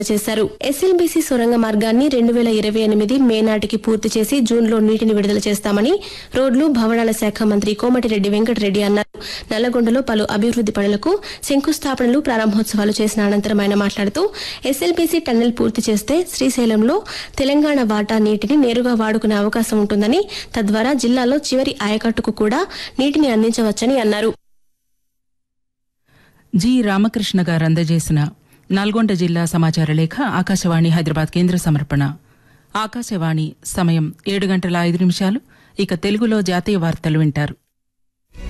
చేశారు ఎస్ఎల్బీసీ సొరంగ మార్గాన్ని రెండు వేల ఇరవై ఎనిమిది మే నాటికి పూర్తి చేసి జూన్లో నీటిని విడుదల చేస్తామని రోడ్లు భవనాల శాఖ మంత్రి కోమటిరెడ్డి వెంకటరెడ్డి అన్నారు నల్లగొండలో పలు అభివృద్ది పనులకు శంకుస్థాపనలు ప్రారంభోత్సవాలు చేసిన అనంతరం ఆయన మాట్లాడుతూ ఎస్ఎల్బీసీ టన్నెల్ పూర్తి చేస్తే శ్రీశైలంలో తెలంగాణ వాటా నీటిని నేరుగా వాడుకునే అవకాశం ఉంటుందని తద్వారా జిల్లాలో చివరి ఆయకట్టుకు కూడా నీటిని అందించవచ్చని అన్నారు జి రామకృష్ణ గారు అందజేసిన నల్గొండ జిల్లా సమాచార లేఖ ఆకాశవాణి హైదరాబాద్ కేంద్ర సమర్పణ ఆకాశవాణి సమయం ఏడు గంటల ఐదు నిమిషాలు ఇక తెలుగులో జాతీయ వార్తలు వింటారు